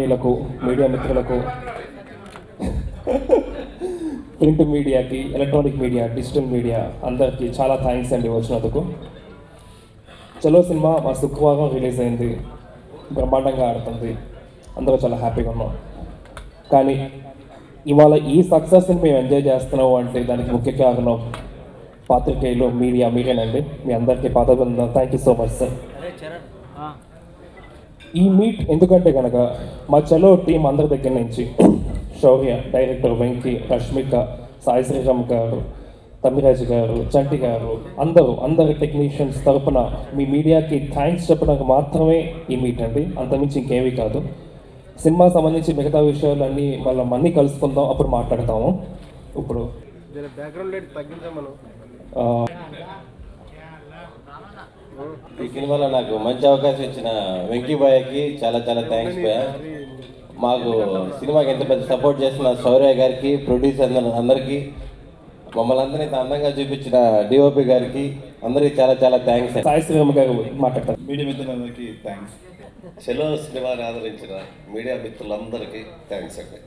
అభిమానులకు మీడియా మిత్రులకు ప్రింట్ మీడియాకి ఎలక్ట్రానిక్ మీడియా డిజిటల్ మీడియా అందరికీ చాలా థ్యాంక్స్ అండి వచ్చినందుకు చలో సినిమా మా శుక్రవారం రిలీజ్ అయింది బ్రహ్మాండంగా ఆడుతుంది అందరూ చాలా హ్యాపీగా ఉన్నాం కానీ ఇవాళ ఈ సక్సెస్ని మేము ఎంజాయ్ చేస్తున్నాం అంటే దానికి ముఖ్య కారణం పాత్రికేయులు మీడియా మీరేనండి మీ అందరికీ పాత thank you so much sir ఈ మీట్ ఎందుకంటే కనుక మా చలో టీం అందరి దగ్గర నుంచి శౌర్య డైరెక్టర్ వెంకీ రష్మిక సాయి శ్రీరామ్ గారు తమ్మిరాజు గారు చంటి గారు అందరూ అందరి టెక్నీషియన్స్ తరపున మీ మీడియాకి థ్యాంక్స్ చెప్పడానికి మాత్రమే ఈ మీట్ అండి అంతమించి ఇంకేమీ కాదు సినిమా సంబంధించి మిగతా విషయాలన్నీ మళ్ళీ మళ్ళీ కలుసుకుందాం అప్పుడు మాట్లాడతాము ఇప్పుడు బ్యాక్గ్రౌండ్ లైట్ తగ్గించాం మనం ఆ, ఈ సినిమాలో నాకు మంచి అవకాశం ఇచ్చిన వెంకీ బాయ్కి చాలా చాలా థ్యాంక్స్ బాయ్ మాకు సినిమాకి ఎంత పెద్ద సపోర్ట్ చేస్తున్న శౌర్య గారికి ప్రొడ్యూసర్ అందరికీ మమ్మల్ని అందరినీ ఇంత అందంగా చూపించిన డిఓపి గారికి అందరికీ చాలా చాలా థ్యాంక్స్ సాయి శ్రీరామ్ గారు మాట్లాడతారు మీడియా మిత్రులందరికీ థ్యాంక్స్ సెలో సినిమాని ఆదరించిన మీడియా మిత్రులందరికీ థ్యాంక్స్ అండి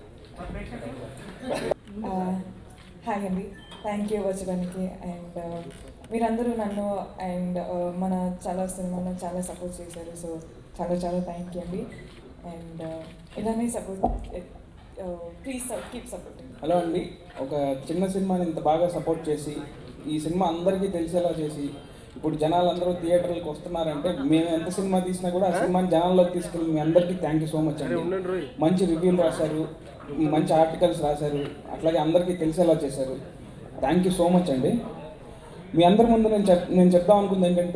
హాయ్ అండి థ్యాంక్ యూ వచ్చడానికి అండ్ మీరందరూ నన్ను అండ్ మన చాలా సినిమాలో చాలా సపోర్ట్ చేశారు సో చాలా చాలా థ్యాంక్ యూ అండి అండ్ ఇలానే support please keep supporting hello అండి ఒక చిన్న సినిమాని ఇంత బాగా సపోర్ట్ చేసి ఈ సినిమా అందరికీ తెలిసేలా చేసి ఇప్పుడు జనాలందరూ థియేటర్లకు వస్తున్నారంటే మేము ఎంత సినిమా తీసినా కూడా ఆ సినిమాని జనాల్లోకి తీసుకెళ్ళి మీ అందరికీ థ్యాంక్ యూ సో మచ్ అండి మంచి రివ్యూలు రాశారు మంచి ఆర్టికల్స్ రాశారు అట్లాగే అందరికీ తెలిసేలా చేశారు థ్యాంక్ యూ సో మచ్ అండి మీ అందరి ముందు నేను చెప్ నేను చెప్దాం అనుకుంది ఏంటంటే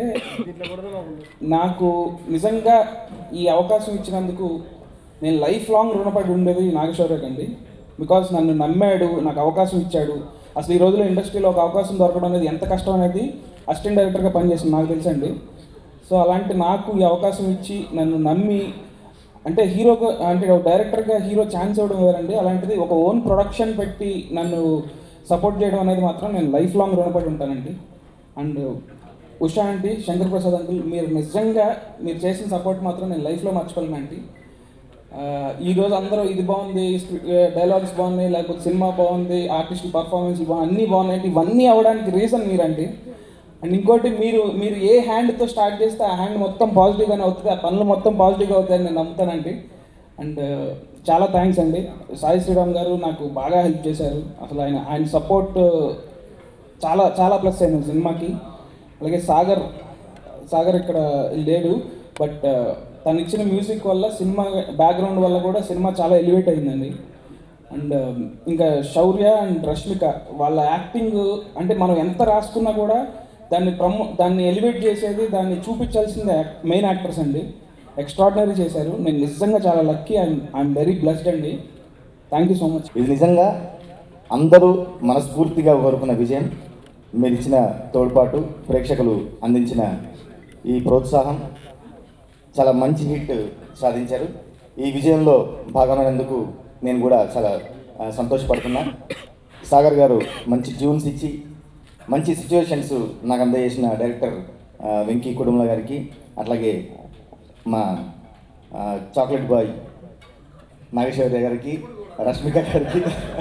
నాకు నిజంగా ఈ అవకాశం ఇచ్చినందుకు నేను లైఫ్ లాంగ్ రుణపడి ఉండేది నాగేశ్వరరావు అండి బికాస్ నన్ను నమ్మాడు నాకు అవకాశం ఇచ్చాడు అసలు ఈ రోజులో ఇండస్ట్రీలో ఒక అవకాశం దొరకడం అనేది ఎంత కష్టం అనేది అసిస్టెంట్ డైరెక్టర్గా పనిచేసింది నాకు తెలుసండి సో అలాంటి నాకు ఈ అవకాశం ఇచ్చి నన్ను నమ్మి అంటే హీరోగా అంటే ఒక డైరెక్టర్గా హీరో ఛాన్స్ ఇవ్వడం వేరండి అలాంటిది ఒక ఓన్ ప్రొడక్షన్ పెట్టి నన్ను సపోర్ట్ చేయడం అనేది మాత్రం నేను లైఫ్ లాంగ్ రుణపడి ఉంటానండి and Usha aunty Shankar Prasad uncle మీరు నిజంగా మీరు చేసిన సపోర్ట్ మాత్రం నేను లైఫ్లో మర్చిపోలేను ఆంటీ ఆ, ఈ రోజు అందరూ ఇది బాగుంది డైలాగ్స్ బాగున్నాయి లేకపోతే సినిమా బాగుంది ఆర్టిస్ట్ పర్ఫార్మెన్స్ బాగుంది అన్నీ బాగున్నాయి అంటే ఇవన్నీ అవడానికి రీజన్ మీరండి అండ్ ఇంకోటి మీరు మీరు ఏ హ్యాండ్తో స్టార్ట్ చేస్తే ఆ హ్యాండ్ మొత్తం పాజిటివ్గానే అవుతుంది ఆ పనులు మొత్తం పాజిటివ్గా అవుతాయని నేను నమ్ముతానండి అండ్ చాలా థ్యాంక్స్ అండి సాయి శ్రీరామ్ గారు నాకు బాగా హెల్ప్ చేశారు అసలు ఆయన ఆయన సపోర్ట్ చాలా చాలా ప్లస్ అయింది సినిమాకి అలాగే సాగర్ సాగర్ ఇక్కడ లేడు బట్ తను ఇచ్చిన మ్యూజిక్ వల్ల సినిమా బ్యాక్గ్రౌండ్ వల్ల కూడా సినిమా చాలా ఎలివేట్ అయిందండి అండ్ ఇంకా శౌర్య అండ్ రష్మిక వాళ్ళ యాక్టింగ్ అంటే మనం ఎంత రాసుకున్నా కూడా దాన్ని ప్రమో దాన్ని ఎలివేట్ చేసేది దాన్ని చూపించాల్సిందే మెయిన్ యాక్టర్స్ అండి ఎక్స్ట్రాడినరీ చేశారు నేను నిజంగా చాలా lucky and I'm very blessed అండి థ్యాంక్ యూ సో మచ్ ఇది నిజంగా అందరూ మనస్ఫూర్తిగా కోరుకున్న విజయం మీరు ఇచ్చిన తోడ్పాటు ప్రేక్షకులు అందించిన ఈ ప్రోత్సాహం చాలా మంచి హిట్ సాధించారు ఈ విజయంలో భాగమైనందుకు నేను కూడా చాలా ఆ, సంతోషపడుతున్నా సాగర్ గారు మంచి ట్యూన్స్ ఇచ్చి మంచి సిచ్యువేషన్స్ నాకు అందజేసిన డైరెక్టర్ ఆ, వెంకీ కుటుంబ గారికి అట్లాగే మా ఆ, చాక్లెట్ బాయ్ నాగేశ్వర గారికి రష్మిక గారికి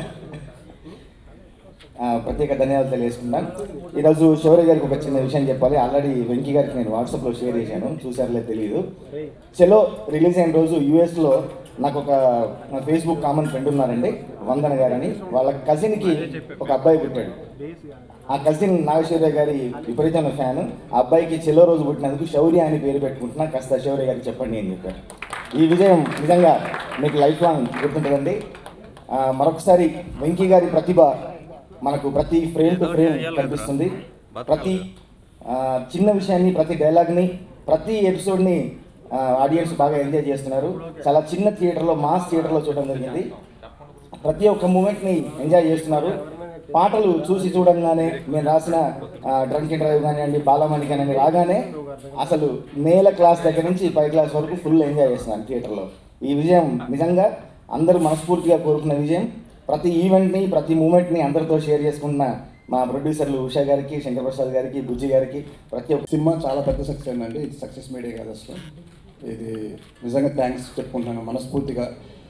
ఆ, ప్రత్యేక ధన్యవాదాలు తెలియజేసుకున్నాను ఈరోజు శౌర్య గారికి ఒక చిన్న విషయం చెప్పాలి ఆల్రెడీ వెంకీ గారికి నేను వాట్సాప్లో షేర్ చేశాను చూసారులే తెలియదు చలో రిలీజ్ అయిన రోజు యూఎస్లో నాకు ఒక నా ఫేస్బుక్ కామన్ ఫ్రెండ్ ఉన్నారండి వందన గారని వాళ్ళ కజిన్కి ఒక అబ్బాయి పుట్టాడు ఆ కజిన్ నాగశౌర్య గారి విపరీతమైన ఫ్యాన్ ఆ అబ్బాయికి చెలో రోజు పుట్టినందుకు శౌర్య అని పేరు పెట్టుకుంటున్నా కాస్త శౌర్య గారికి చెప్పండి అని చెప్పారు ఈ విజయం నిజంగా మీకు లైఫ్ లాంగ్ గుర్తుంటుందండి ఆ, మరొకసారి వెంకీ గారి ప్రతిభ మనకు ప్రతి ఫ్రేమ్ టు ఫ్రేమ్ కనిపిస్తుంది ప్రతి ఆ, చిన్న విషయాన్ని ప్రతి డైలాగ్ని ప్రతి ఎపిసోడ్ని ఆడియన్స్ బాగా ఎంజాయ్ చేస్తున్నారు చాలా చిన్న థియేటర్లో మాస్ థియేటర్లో చూడడం జరిగింది ప్రతి ఒక్క మూమెంట్ని ఎంజాయ్ చేస్తున్నారు పాటలు చూసి చూడంగానే నేను రాసిన డ్రంక్ అండ్ డ్రైవ్ కానివ్వండి బాలమణి కానివ్వండి రాగానే అసలు నేల క్లాస్ దగ్గర నుంచి పై క్లాస్ వరకు ఫుల్ ఎంజాయ్ చేస్తున్నాను థియేటర్లో ఈ విజయం నిజంగా అందరూ మనస్ఫూర్తిగా కోరుకున్న విజయం ప్రతి ఈవెంట్ని ప్రతి మూమెంట్ని అందరితో షేర్ చేసుకుంటున్న మా ప్రొడ్యూసర్లు ఉషా గారికి శంకర్ ప్రసాద్ గారికి బుజ్జి గారికి ప్రతి ఒక్క సినిమా చాలా పెద్ద సక్సెస్ అయిందండి ఇది సక్సెస్ మీడియా కాదు అసలు ఇది నిజంగా థ్యాంక్స్ చెప్పుకుంటున్నాను మనస్ఫూర్తిగా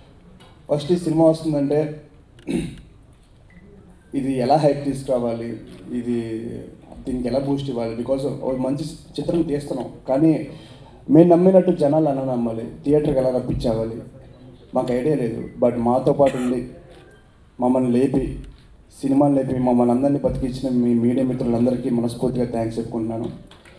ఫస్ట్ ఈ సినిమా వస్తుందంటే ఇది ఎలా హైప్ తీసుకురావాలి ఇది దీనికి ఎలా బూస్ట్ ఇవ్వాలి బికాజ్ ఒక మంచి చిత్రం తీస్తున్నాం కానీ మేము నమ్మినట్టు జనాలు అలా నమ్మాలి థియేటర్కి ఎలా రప్పించావాలి మాకు ఐడియా లేదు బట్ మాతో పాటు ఉండి మమ్మల్ని లేపి సినిమాలు లేపి మమ్మల్ని అందరినీ బతికించిన మీ మీడియా మిత్రులందరికీ మనస్ఫూర్తిగా థ్యాంక్స్ చెప్పుకుంటున్నాను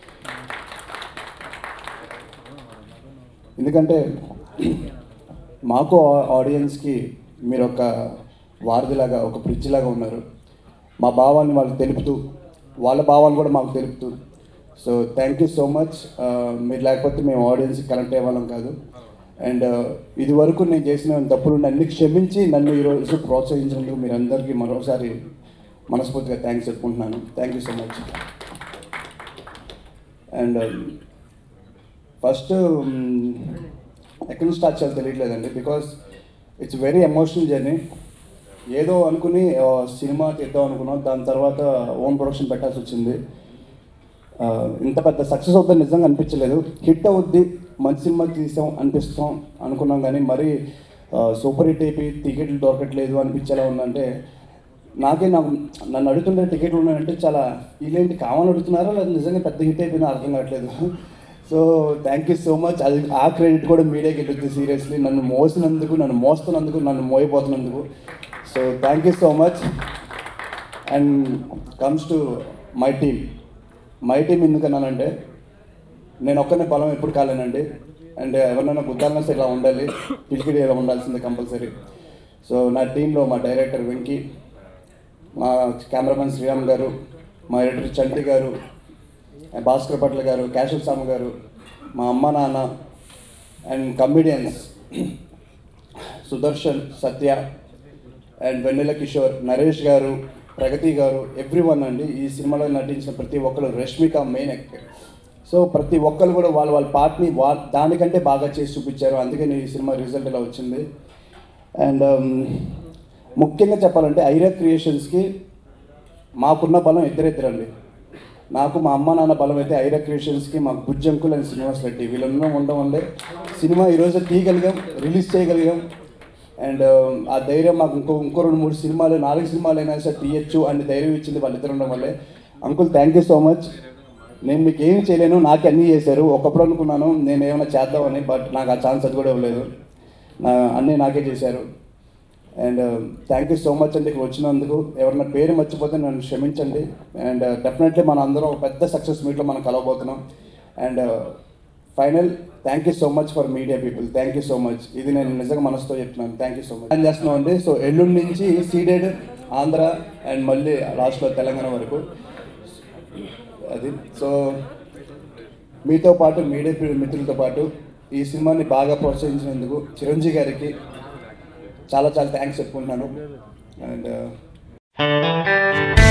ఎందుకంటే మాకు ఆ- ఆడియన్స్కి మీరు ఒక వారధిలాగా ఒక బ్రిడ్జ్ లాగా ఉన్నారు మా భావాన్ని వాళ్ళకి తెలుపుతూ వాళ్ళ భావాలు కూడా మాకు తెలుపుతూ so thank you so much మీరు లేకపోతే మేము ఆడియన్స్కి కనెక్ట్ అయ్యేవాళ్ళం కాదు అండ్ ఇది వరకు నేను చేసిన తప్పులు అన్ని క్షమించి నన్ను ఈరోజు ప్రోత్సహించినందుకు మీరు అందరికీ మరోసారి మనస్ఫూర్తిగా థ్యాంక్స్ చెప్పుకుంటున్నాను thank you so much and first ఎక్కడి నుంచి స్టార్ట్ చేయాలో తెలియట్లేదండి because it's very emotional journey ఏదో అనుకుని ఆ, సినిమా తీద్దాం అనుకున్నాం దాని తర్వాత ఓన్ ప్రొడక్షన్ పెట్టాల్సి వచ్చింది ఆ, ఇంత పెద్ద సక్సెస్ అవుతుందని నిజంగా అనిపించలేదు హిట్ అవుద్ది మంచి సినిమా తీసాం అనిపిస్తాం అనుకున్నాం కానీ మరీ సూపర్ హిట్ అయిపోయి టికెట్లు దొరకట్లేదు అనిపించేలా ఉందంటే నాకే నాకు నన్ను అడుగుతుంటే టికెట్లు ఉన్నాయంటే చాలా వీళ్ళేంటి కావాలని అడుగుతున్నారా లేదా నిజంగా పెద్ద హిట్ అయిపోయిందో అర్థం కావట్లేదు so thank you so much అది ఆ క్రెడిట్ కూడా మీడియాకి వెళ్ళింది సీరియస్లీ నన్ను మోసినందుకు నన్ను మోస్తున్నందుకు నన్ను మోయిపోతున్నందుకు so thank you so much and comes to my team my team ఎందుకన్నానంటే నేను ఒక్కనే బలం ఎప్పుడు కాలేనండి అండ్ ఎవరినైనా బుద్ధాలన్నా సరే ఇలా ఉండాలి పిలికిడి ఇలా ఉండాల్సిందే కంపల్సరీ సో నా టీంలో మా డైరెక్టర్ వెంకీ మా కెమెరామెన్ శ్రీరామ్ గారు మా ఎడిటర్ చంటి గారు భాస్కర్ పట్ల గారు క్యాషల్ సామ్ గారు మా అమ్మ నాన్న and comedians Sudarshan Satya and Vennela Kishore Naresh గారు ప్రగతి గారు ఎవ్రీ వన్ అండి ఈ సినిమాలో నటించిన ప్రతి ఒక్కరు రష్మిక మెయిన్ యాక్టర్ సో ప్రతి ఒక్కరు కూడా వాళ్ళ వాళ్ళ పార్ట్ని వా దానికంటే బాగా చేసి చూపించారు అందుకని ఈ సినిమా రిజల్ట్ ఇలా వచ్చింది అండ్ ముఖ్యంగా చెప్పాలంటే ఐరియా క్రియేషన్స్కి మాకున్న బలం ఇద్దరిద్దరండి నాకు మా అమ్మ నాన్న బలం అయితే ఐరా క్రియేషన్స్కి మాకు బుజ్జంకుల్ అండ్ శ్రీనివాస్ రెడ్డి వీళ్ళందరం ఉండడం వల్లే సినిమా ఈరోజు తీయగలిగాం రిలీజ్ చేయగలిగాం అండ్ ఆ ధైర్యం మాకు ఇంకో ఇంకో రెండు మూడు సినిమాలు నాలుగు సినిమాలు అయినా సరే తీయచ్చు అని ధైర్యం ఇచ్చింది వాళ్ళిద్దరు ఉండడం వల్లే uncle thank you so much నేను మీకు ఏం చేయలేను నాకు అన్నీ చేశారు ఒకప్పుడు అనుకున్నాను నేను ఏమైనా చేద్దామని బట్ నాకు ఆ ఛాన్స్ అది కూడా ఇవ్వలేదు నా అన్నీ నాకే చేశారు and thank you so much అండి ఇక్కడ వచ్చినందుకు ఎవరైనా పేరు మర్చిపోతే నన్ను క్షమించండి అండ్ డెఫినెట్లీ మన అందరం ఒక పెద్ద సక్సెస్ మీట్లో మనం కలవబోతున్నాం and final thank you so much for media people thank you so much ఇది నేను నిజంగా మనసుతో చెప్తున్నాను thank you so much plan చేస్తున్నాం అండి సో ఎల్లుండి నుంచి సీడెడ్ ఆంధ్ర అండ్ మళ్ళీ లాస్ట్లో తెలంగాణ వరకు అది సో మీతో పాటు మీడియా మిత్రులతో పాటు ఈ సినిమాని బాగా ప్రోత్సహించినందుకు చిరంజీవి గారికి చాలా చాలా థ్యాంక్స్ చెప్పుకుంటున్నాను అండ్